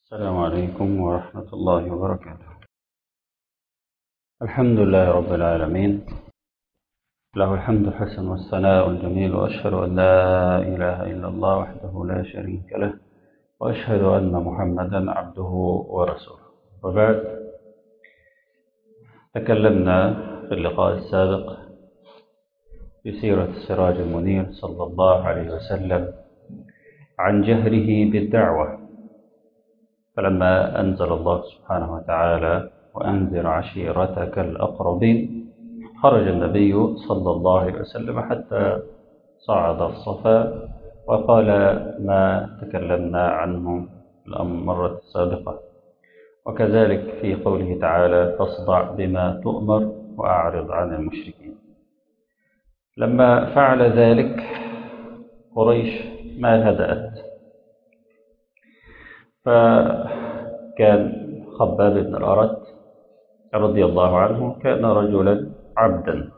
السلام عليكم ورحمة الله وبركاته الحمد لله رب العالمين له الحمد الحسن والثناء الجميل وأشهد أن لا إله إلا الله وحده لا شريك له وأشهد أن محمدا عبده ورسوله وبعد تكلمنا في اللقاء السابق في سيرة السراج المنير صلى الله عليه وسلم عن جهره بالدعوة فلما أنزل الله سبحانه وتعالى وأنذر عشيرتك الأقربين خرج النبي صلى الله عليه وسلم حتى صعد الصفا وقال ما تكلمنا عنه المرة السابقة وكذلك في قوله تعالى فاصدع بما تؤمر وأعرض عن المشركين لما فعل ذلك قريش ما هدأت فكان خباب بن الأرت رضي الله عنه كان رجلا عبدا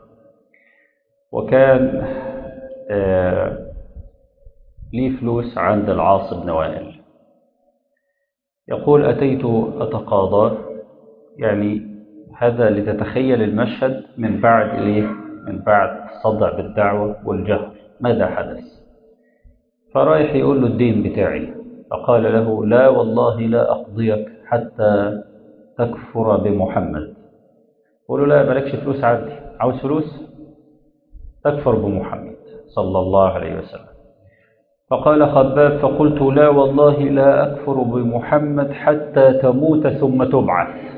وكان لي فلوس عند العاص بن وائل يقول أتيت أتقاضى يعني هذا لتتخيل المشهد من بعد إليه من بعد الصدع بالدعوة والجهر ماذا حدث فرايح يقول له الدين بتاعي فقال له لا والله لا أقضيك حتى تكفر بمحمد قول له لا مالكش فلوس عندي عاوز فلوس تكفر بمحمد صلى الله عليه وسلم فقال خباب فقلت لا والله لا أكفر بمحمد حتى تموت ثم تبعث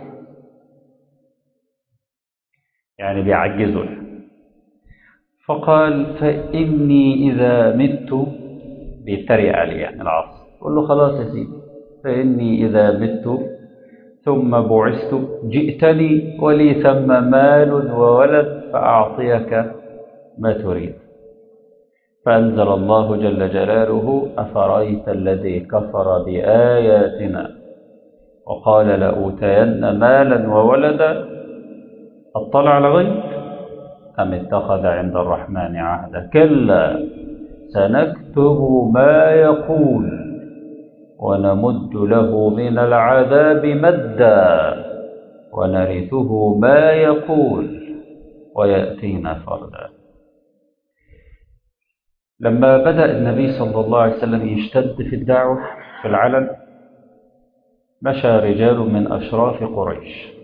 يعني بيعجزوا فقال فإني إذا مت بيتريق عليه يعني العاص قل له خلاص يا سيدي فإني إذا مت ثم بعثت جئتني ولي ثم مال وولد فأعطيك ما تريد فأنزل الله جل جلاله أفرأيت الذي كفر بآياتنا وقال لأوتين مالا وولدا اطلع على غيب أم اتخذ عند الرحمن عهدا كلا سنكتب ما يقول ونمد له من العذاب مدا ونرثه ما يقول ويأتينا فردا لما بدأ النبي صلى الله عليه وسلم يشتد في الدعوة في العلن مشى رجال من أشراف قريش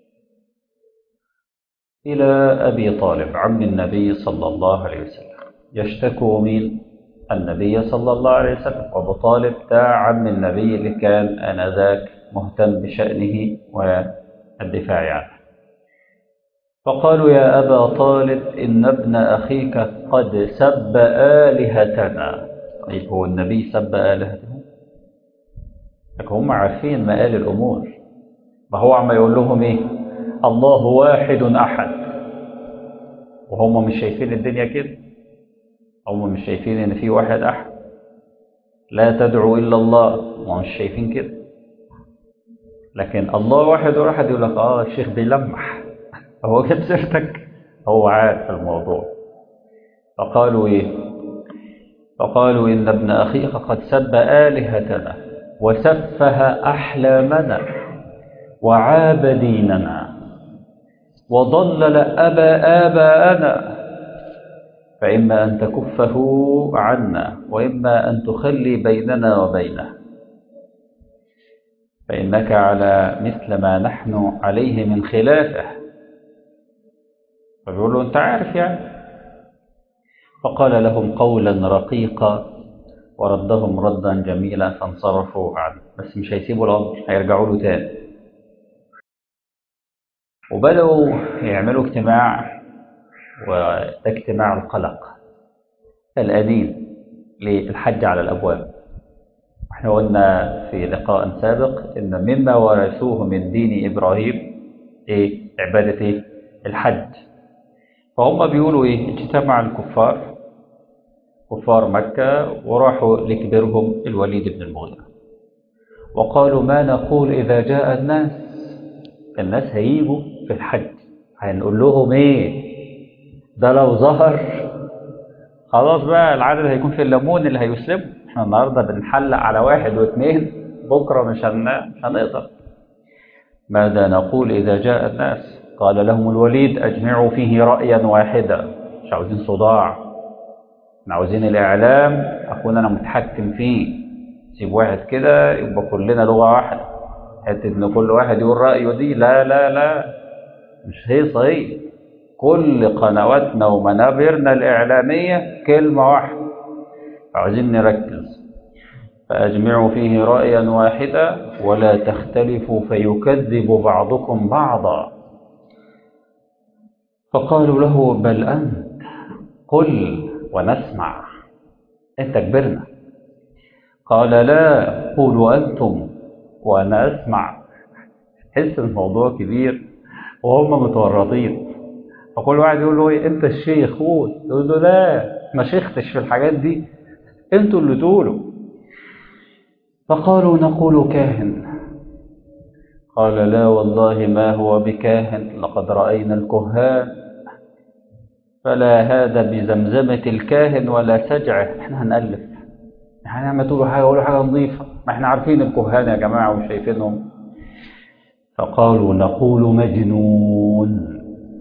إلى أبي طالب عم النبي صلى الله عليه وسلم يشتكوا من النبي صلى الله عليه وسلم وابو طالب ده عم النبي اللي كان آنذاك مهتم بشأنه والدفاع عنه فقالوا يا أبا طالب إن ابن أخيك قد سب آلهتنا طيب هو النبي سب آلهتهم لكن هم عارفين مآل الأمور ما هو عم يقول لهم إيه الله واحد أحد وهم مش شايفين الدنيا كده هم مش شايفين ان في واحد احد لا تدعو الا الله ما مش شايفين كده لكن الله واحد واحد يقول لك اه الشيخ بيلمح هو جاب سيرتك هو عارف الموضوع فقالوا ايه فقالوا ان ابن اخيك قد سب الهتنا وسفه احلامنا وعاب ديننا وضلل ابا اباءنا فإما أن تكفه عنا وإما أن تخلي بيننا وبينه فإنك على مثل ما نحن عليه من خلافه فبيقول له أنت عارف يعني فقال لهم قولا رقيقا وردهم ردا جميلا فانصرفوا عنه بس مش هيسيبوا الأمر هيرجعوا له تاني وبدأوا يعملوا اجتماع وده اجتماع القلق الأنين للحج على الأبواب احنا قلنا في لقاء سابق ان مما ورثوه من دين ابراهيم ايه عبادة ايه الحج فهم بيقولوا ايه اجتمع الكفار كفار مكة وراحوا لكبرهم الوليد بن المغيرة وقالوا ما نقول إذا جاء الناس الناس هيجوا في الحج هنقول لهم ايه ده لو ظهر خلاص بقى العدد هيكون في الليمون اللي هيسلمه احنا النهارده بنحلق على واحد واثنين بكرة مش هننام هنقدر ماذا نقول إذا جاء الناس قال لهم الوليد أجمعوا فيه رأيا واحدا مش عاوزين صداع احنا عاوزين الإعلام أكون أنا متحكم فيه سيب واحد كده يبقى كلنا لغة واحدة حتة إن كل واحد يقول رأيه دي لا لا لا مش هي صحيح كل قنواتنا ومنابرنا الإعلامية كلمة واحدة عايزين نركز فأجمعوا فيه رأيا واحدا ولا تختلفوا فيكذب بعضكم بعضا فقالوا له بل أنت قل ونسمع أنت كبرنا قال لا قولوا أنتم وأنا أسمع حس الموضوع كبير وهم متورطين فكل واحد يقول له إيه أنت الشيخ قول يقول له لا ما شيختش في الحاجات دي أنتوا اللي تقولوا فقالوا نقول كاهن قال لا والله ما هو بكاهن لقد رأينا الكهان فلا هذا بزمزمة الكاهن ولا سجعه احنا هنألف احنا ما تقولوا حاجة قولوا حاجة نظيفة ما احنا عارفين الكهان يا جماعة وشايفينهم فقالوا نقول مجنون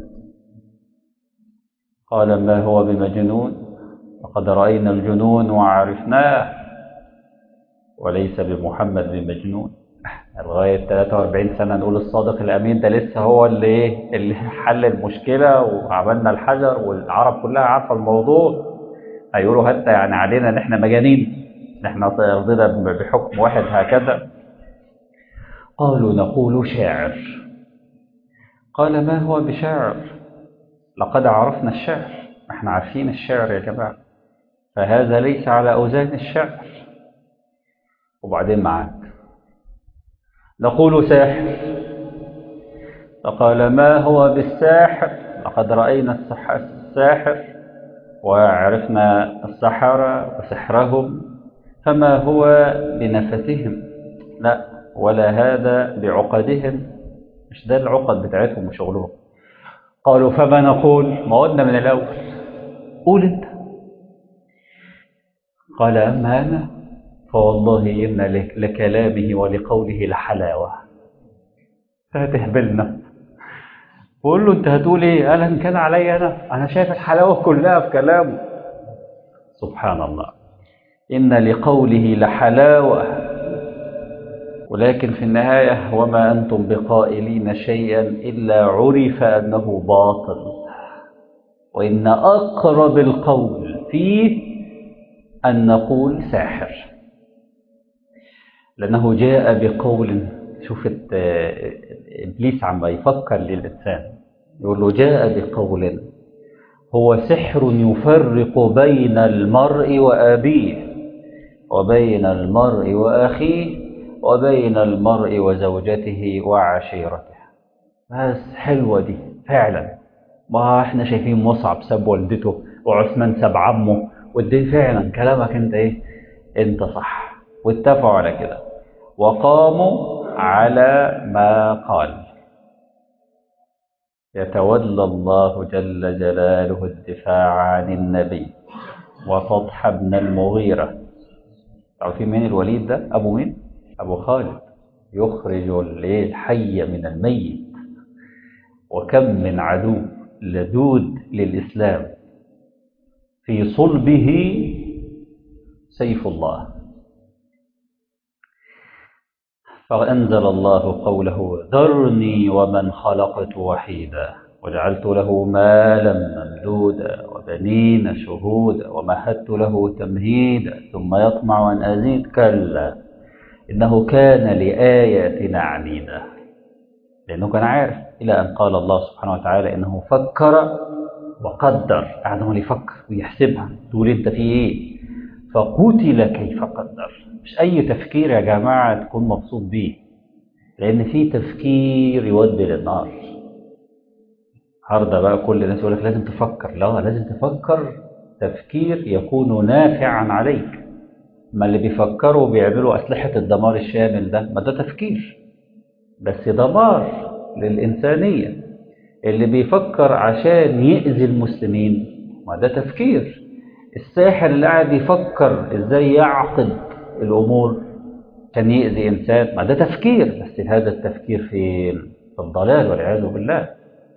قال ما هو بمجنون لقد رأينا الجنون وعرفناه وليس بمحمد بمجنون لغاية 43 سنة نقول الصادق الأمين ده لسه هو اللي إيه اللي حل المشكلة وعملنا الحجر والعرب كلها عارفة الموضوع هيقولوا حتى يعني علينا إن إحنا مجانين إن إحنا رضينا بحكم واحد هكذا قالوا نقول شاعر قال ما هو بشاعر لقد عرفنا الشعر احنا عارفين الشعر يا جماعة فهذا ليس على أوزان الشعر وبعدين معاك نقول ساحر فقال ما هو بالساحر لقد رأينا الساحر وعرفنا السحرة وسحرهم فما هو بنفسهم لا ولا هذا بعقدهم مش ده العقد بتاعتهم وشغلهم قالوا فما نقول ما قلنا من الأول قول انت قال أما أنا فوالله إن لكلامه ولقوله لحلاوة فهتهبلنا بقول له انت هتقول ايه قال ان كان علي انا انا شايف الحلاوة كلها في كلامه سبحان الله إن لقوله لحلاوة ولكن في النهاية وما أنتم بقائلين شيئا إلا عرف أنه باطل وإن أقرب القول فيه أن نقول ساحر لأنه جاء بقول شوف إبليس عم يفكر للإنسان يقول له جاء بقول هو سحر يفرق بين المرء وأبيه وبين المرء وأخيه وبين المرء وزوجته وعشيرته بس حلوة دي فعلا ما احنا شايفين مصعب ساب والدته وعثمان ساب عمه ودي فعلا كلامك انت ايه انت صح واتفقوا على كده وقاموا على ما قال يتولى الله جل جلاله الدفاع عن النبي وتضحى بن المغيرة عارفين مين الوليد ده أبو مين أبو خالد يخرج الحي من الميت وكم من عدو لدود للإسلام في صلبه سيف الله فأنزل الله قوله ذرني ومن خلقت وحيدا وجعلت له مالا ممدودا وبنين شهودا ومهدت له تمهيدا ثم يطمع أن أزيد كلا إنه كان لآياتنا عنيدا لأنه كان عارف إلى أن قال الله سبحانه وتعالى إنه فكر وقدر قاعد هو يفكر ويحسبها تقول أنت في إيه فقتل كيف قدر مش أي تفكير يا جماعة تكون مبسوط بيه لأن في تفكير يودي للنار النهارده بقى كل الناس يقول لك لازم تفكر لا لازم تفكر تفكير يكون نافعا عليك ما اللي بيفكروا بيعملوا أسلحة الدمار الشامل ده ما ده تفكير بس دمار للإنسانية اللي بيفكر عشان يأذي المسلمين ما ده تفكير الساحر اللي قاعد يفكر ازاي يعقد الأمور عشان يأذي إنسان ما ده تفكير بس هذا التفكير فين في الضلال والعياذ بالله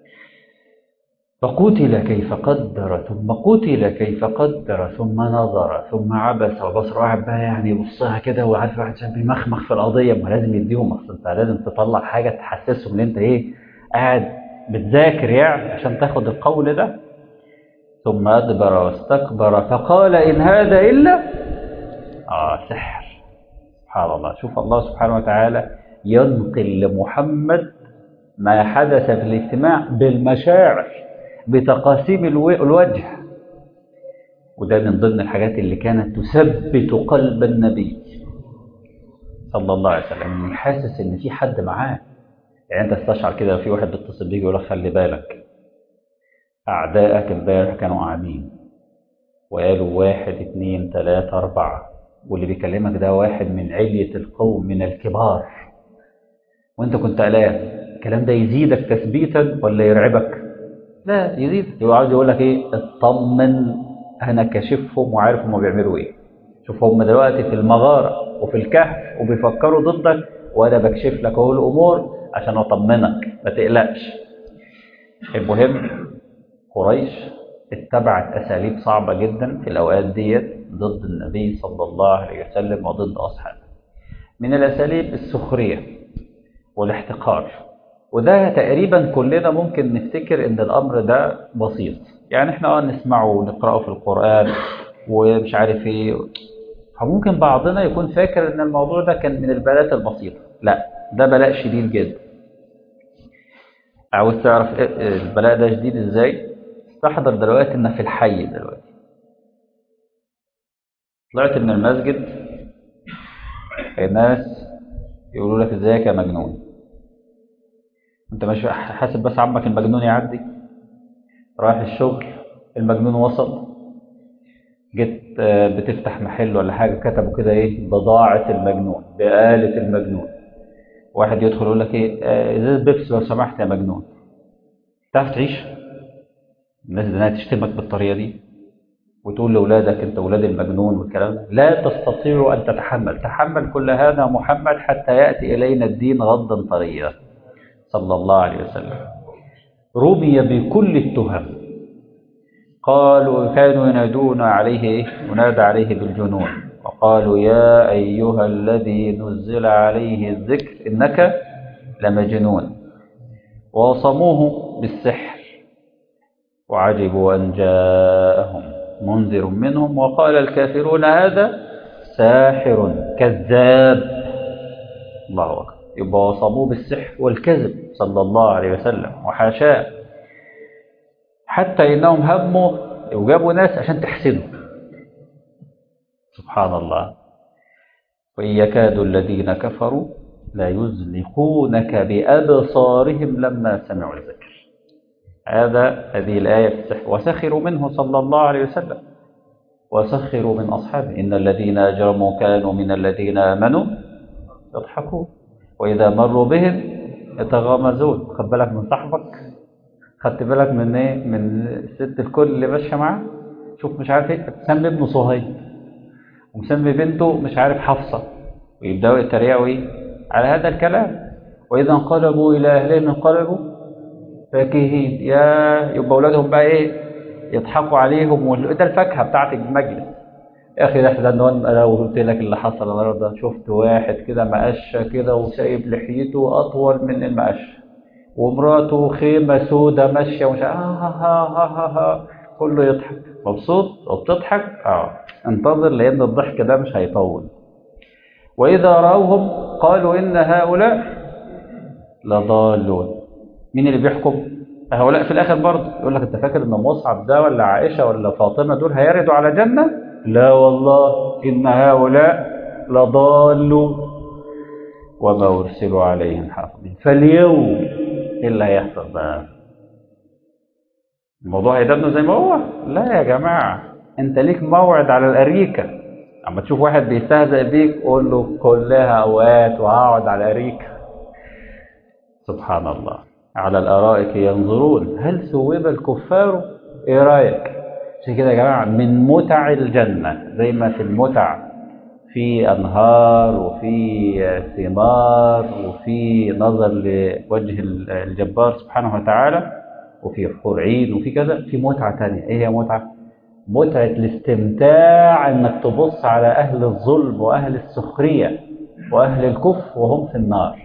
فقتل كيف قدر ثم قتل كيف قدر ثم نظر ثم عبس وبصر واحد بقى يعني يبصها كده وعارف واحد عشان بيمخمخ في القضيه ما لازم يديهم اصل انت لازم تطلع حاجه تحسسهم ان انت ايه قاعد بتذاكر يعني عشان تاخد القول ده ثم ادبر واستكبر فقال ان هذا الا اه سحر سبحان الله شوف الله سبحانه وتعالى ينقل لمحمد ما حدث في الاجتماع بالمشاعر بتقاسيم الوجه وده من ضمن الحاجات اللي كانت تثبت قلب النبي صلى الله عليه وسلم حاسس ان في حد معاه يعني انت استشعر كده في واحد بيتصل بيك يقول لك خلي بالك اعدائك امبارح كانوا قاعدين وقالوا واحد اثنين ثلاثة أربعة واللي بيكلمك ده واحد من علية القوم من الكبار وانت كنت قلقان الكلام ده يزيدك تثبيتا ولا يرعبك؟ لا يزيد يبقى عاوز يقول لك ايه اطمن انا كاشفهم وعارف هم بيعملوا ايه شوف هم دلوقتي في المغاره وفي الكهف وبيفكروا ضدك وانا بكشف لك اهو الامور عشان اطمنك ما تقلقش المهم قريش اتبعت اساليب صعبه جدا في الاوقات ديت ضد النبي صلى الله عليه وسلم وضد اصحابه من الاساليب السخريه والاحتقار وده تقريبا كلنا ممكن نفتكر ان الامر ده بسيط يعني احنا اه نسمعه ونقراه في القران ومش عارف ايه فممكن بعضنا يكون فاكر ان الموضوع ده كان من البلاءات البسيطه لا ده بلاء شديد جدا عاوز تعرف البلاء ده شديد ازاي استحضر دلوقتي ان في الحي دلوقتي طلعت من المسجد الناس يقولوا لك ازيك يا مجنون انت مش حاسب بس عمك المجنون يعدي رايح الشغل المجنون وصل جيت بتفتح محل ولا حاجه كتبوا كده ايه بضاعه المجنون بآلة المجنون واحد يدخل يقول لك ايه ازازه بيبسي لو سمحت يا مجنون تعرف تعيش الناس انها تشتمك بالطريقه دي وتقول لاولادك انت اولاد المجنون والكلام ده لا تستطيع ان تتحمل تحمل كل هذا محمد حتى ياتي الينا الدين غضا طريا صلى الله عليه وسلم رمي بكل التهم قالوا كانوا ينادون عليه ينادى عليه بالجنون وقالوا يا أيها الذي نزل عليه الذكر إنك لمجنون ووصموه بالسحر وعجبوا أن جاءهم منذر منهم وقال الكافرون هذا ساحر كذاب الله أكبر يبقى وصموه بالسحر والكذب صلى الله عليه وسلم وحاشاه حتى إنهم هموا وجابوا ناس عشان تحسدوا سبحان الله وإن يكاد الذين كفروا لا يزلقونك بأبصارهم لما سمعوا الذكر هذا هذه الآية في السحر وسخروا منه صلى الله عليه وسلم وسخروا من أصحابه إن الذين أجرموا كانوا من الذين آمنوا يضحكون وإذا مروا بهم يتغامزون خد بالك من صاحبك خدت بالك من ايه من الست الكل اللي ماشيه معاه شوف مش عارف ايه مسمي ابنه صهيب ومسمي بنته مش عارف حفصه ويبداوا يتريقوا ايه على هذا الكلام واذا انقلبوا الى اهلهم انقلبوا فاكهين يا يبقى اولادهم بقى ايه يضحكوا عليهم وال... ده الفاكهه بتاعت المجلس يا اخي ده احنا انا قلت لك اللي حصل النهارده شفت واحد كده مقشه كده وسايب لحيته اطول من المقشه ومراته خيمه سودة ماشيه ومش ها ها ها ها ها كله يضحك مبسوط وبتضحك اه انتظر لان الضحك ده مش هيطول واذا راوهم قالوا ان هؤلاء لضالون مين اللي بيحكم هؤلاء في الاخر برضه يقول لك انت فاكر ان مصعب ده ولا عائشه ولا فاطمه دول هيردوا على جنه لا والله ان هؤلاء لضالون وما ارسلوا عليهم حافظين فاليوم ايه اللي هيحصل بقى الموضوع هيدبنه زي ما هو لا يا جماعه انت ليك موعد على الاريكه اما تشوف واحد بيستهزئ بيك قول له كلها اوقات وهقعد على الاريكه سبحان الله على الارائك ينظرون هل ثوب الكفار ايه رايك عشان كده يا جماعه من متع الجنه زي ما في المتع في أنهار وفي ثمار وفي نظر لوجه الجبار سبحانه وتعالى وفي حور عين وفي كذا في متعة تانية ايه هي متعة متعة الاستمتاع انك تبص على اهل الظلم واهل السخرية واهل الكفر وهم في النار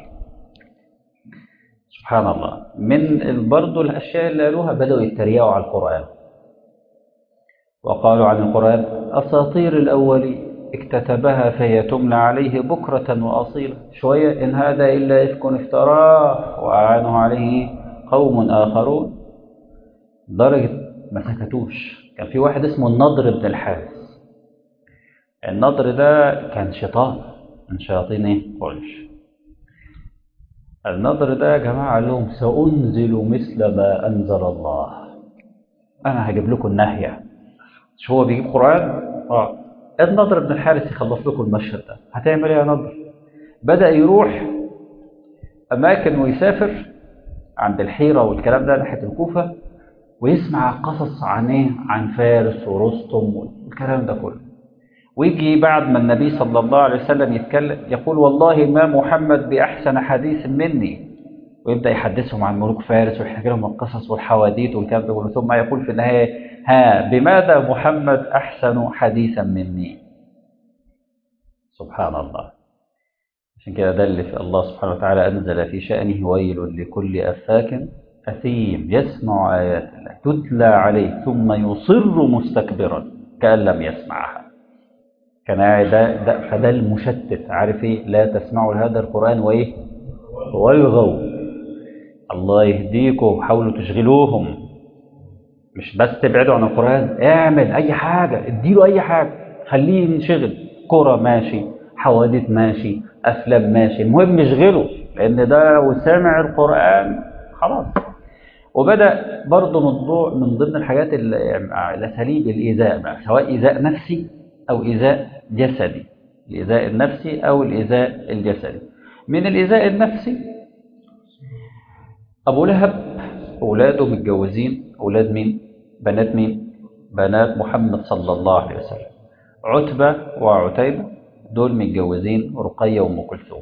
سبحان الله من برضه الاشياء اللي قالوها بدأوا يتريقوا على القرآن وقالوا عن القرآن أساطير الأولين اكتتبها فهي تملى عليه بكرة وأصيلا شوية إن هذا إلا إفك افتراه وأعانه عليه قوم آخرون درجة ما سكتوش كان في واحد اسمه النضر بن الحارث النضر ده كان شيطان من شياطين ايه قريش النضر ده يا جماعة قال لهم سأنزل مثل ما أنزل الله أنا هجيب لكم النهية مش هو بيجيب قرآن؟ اه النضر بن الحارث يخلص لكم المشهد ده هتعمل ايه يا نضر؟ بدأ يروح أماكن ويسافر عند الحيرة والكلام ده ناحية الكوفة ويسمع قصص عن ايه؟ عن فارس ورستم والكلام ده كله ويجي بعد ما النبي صلى الله عليه وسلم يتكلم يقول والله ما محمد بأحسن حديث مني ويبدأ يحدثهم عن ملوك فارس ويحكي لهم القصص والحواديت والكلام ده كله ثم يقول في النهاية ها بماذا محمد أحسن حديثا مني سبحان الله عشان كده ده اللي في الله سبحانه وتعالى أنزل في شأنه ويل لكل أفاك أثيم يسمع آيات الله تتلى عليه ثم يصر مستكبرا كأن لم يسمعها كان ده, ده فده المشتت عارف ايه لا تسمعوا لهذا القرآن وايه والغوا الله يهديكم حاولوا تشغلوهم مش بس تبعدوا عن القرآن اعمل اي حاجة اديله اي حاجة خليه ينشغل كرة ماشي حوادث ماشي افلام ماشي المهم يشغله لان ده وسامع القرآن خلاص وبدأ برضه من من ضمن الحاجات الاساليب الايذاء بقى سواء ايذاء نفسي أو إيذاء جسدي الإيذاء النفسي أو الإيذاء الجسدي من الإيذاء النفسي أبو لهب أولاده متجوزين أولاد مين؟ بنات مين؟ بنات محمد صلى الله عليه وسلم عتبة وعتيبة دول متجوزين رقية وأم كلثوم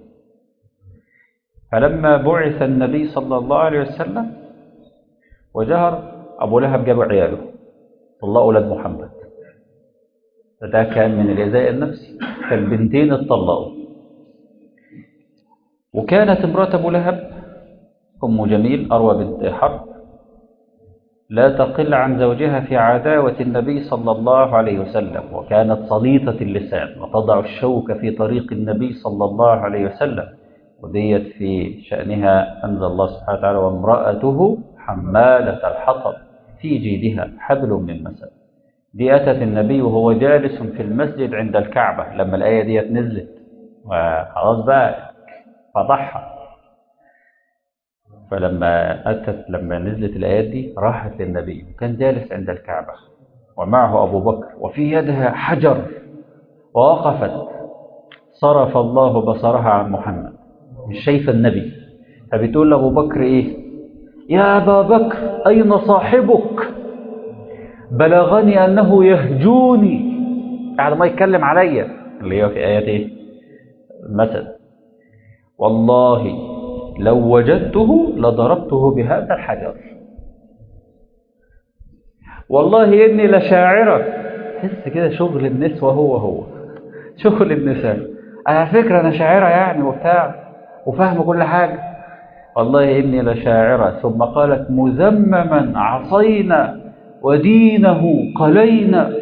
فلما بعث النبي صلى الله عليه وسلم وجهر أبو لهب جاب عياله الله أولاد محمد فده كان من الإيذاء النفسي فالبنتين اتطلقوا وكانت امرأة أبو لهب أم جميل أروى بنت حرب لا تقل عن زوجها في عداوة النبي صلى الله عليه وسلم وكانت صليطة اللسان وتضع الشوك في طريق النبي صلى الله عليه وسلم وديت في شأنها أنزل الله سبحانه وتعالى وامرأته حمالة الحطب في جيدها حبل من مسد دي أتت النبي وهو جالس في المسجد عند الكعبة لما الآية ديت نزلت وخلاص بقى فضحها فلما أتت لما نزلت الآيات دي راحت للنبي وكان جالس عند الكعبة ومعه أبو بكر وفي يدها حجر ووقفت صرف الله بصرها عن محمد مش شايفة النبي فبتقول لأبو بكر إيه يا أبا بكر أين صاحبك بلغني أنه يهجوني بعد ما يتكلم عليا اللي هي في آيات إيه المثل والله لو وجدته لضربته بهذا الحجر والله إني لشاعرة تحس كده شغل النسوة هو هو شغل النساء على فكرة أنا شاعرة يعني وبتاع وفاهم كل حاجة والله إني لشاعرة ثم قالت مذمما عصينا ودينه قلينا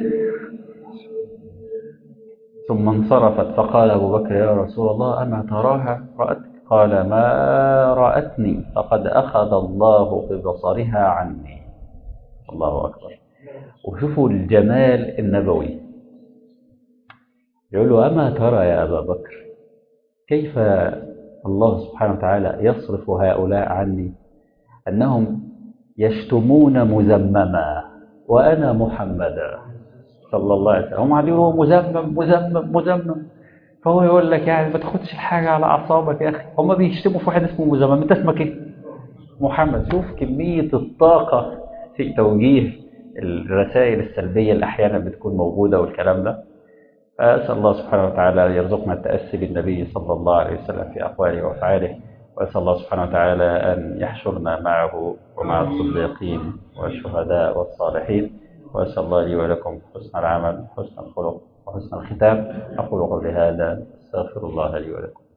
ثم انصرفت فقال أبو بكر يا رسول الله أما تراها رأتك قال ما رأتني فقد أخذ الله ببصرها عني الله أكبر وشوفوا الجمال النبوي يقول له أما ترى يا أبا بكر كيف الله سبحانه وتعالى يصرف هؤلاء عني أنهم يشتمون مذمما وأنا محمدا صلى الله عليه وسلم هم قاعدين يقولوا مذمم مذمم مذمم فهو يقول لك يعني ما تاخدش الحاجة على أعصابك يا أخي هم بيشتموا في واحد اسمه مذمم أنت اسمك إيه؟ محمد شوف كمية الطاقة في توجيه الرسائل السلبية اللي أحيانا بتكون موجودة والكلام ده فأسأل الله سبحانه وتعالى أن يرزقنا التأسي بالنبي صلى الله عليه وسلم في أقواله وأفعاله وأسأل الله سبحانه وتعالى أن يحشرنا معه ومع الصديقين والشهداء والصالحين وأسأل الله لي ولكم حسن العمل حسن الخلق وحسن الختام أقول قولي هذا أستغفر الله لي ولكم